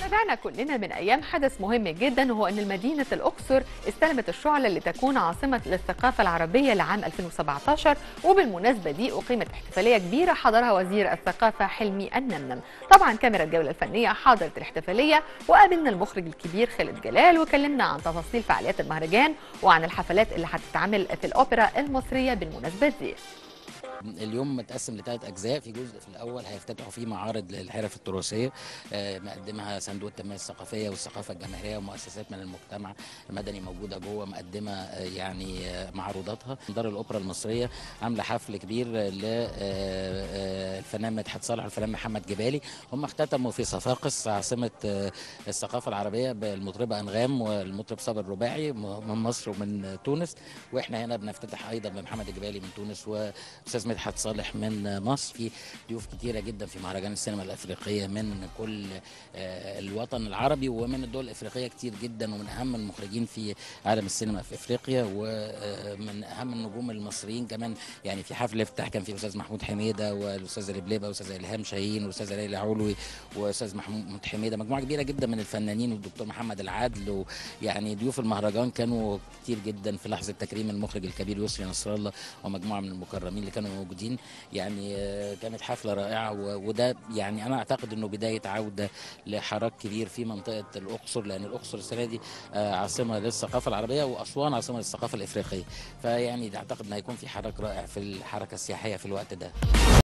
تابعنا كلنا من أيام حدث مهم جدا وهو أن مدينة الأقصر استلمت الشعلة اللي تكون عاصمة للثقافة العربية لعام 2017 وبالمناسبة دي أقيمت احتفالية كبيرة حضرها وزير الثقافة حلمي النمنم طبعا كاميرا الجولة الفنية حضرت الاحتفالية وقابلنا المخرج الكبير خالد جلال وكلمنا عن تفاصيل فعاليات المهرجان وعن الحفلات اللي هتتعمل في الأوبرا المصرية بالمناسبة دي اليوم متقسم لثلاث اجزاء في جزء في الاول هيفتتحوا فيه معارض للحرف التراثيه آه، مقدمها صندوق التنميه الثقافيه والثقافه الجماهيريه ومؤسسات من المجتمع المدني موجوده جوه مقدمه آه، يعني آه، معروضاتها دار الاوبرا المصريه عامله حفل كبير للفنان مدحت صالح والفنان محمد جبالي هم اختتموا في صفاقس عاصمه آه، الثقافه العربيه بالمطربه انغام والمطرب صابر الرباعي من مصر ومن تونس واحنا هنا بنفتتح ايضا بمحمد الجبالي من تونس واستاذ مدحت صالح من مصر في ضيوف كتيره جدا في مهرجان السينما الافريقيه من كل آه، الوطن العربي ومن الدول الافريقيه كتير جدا ومن اهم المخرجين في عالم السينما في افريقيا ومن اهم النجوم المصريين كمان يعني في حفل افتتاح كان في الاستاذ محمود حميده والاستاذ ربليبه والاستاذ الهام شاهين والاستاذ ليلى علوي واستاذ محمود حميده مجموعه كبيره جدا من الفنانين والدكتور محمد العادل ويعني ضيوف المهرجان كانوا كتير جدا في لحظه تكريم المخرج الكبير يسري نصر الله ومجموعه من المكرمين اللي كانوا موجودين يعني آه، كانت حفله رائعه و- وده يعني انا اعتقد انه بدايه عوده لحراك كبير في منطقه الاقصر لان الاقصر السنه دي آه، عاصمه للثقافه العربيه واسوان عاصمه للثقافه الافريقيه فيعني اعتقد ان هيكون في حراك رائع في الحركه السياحيه في الوقت ده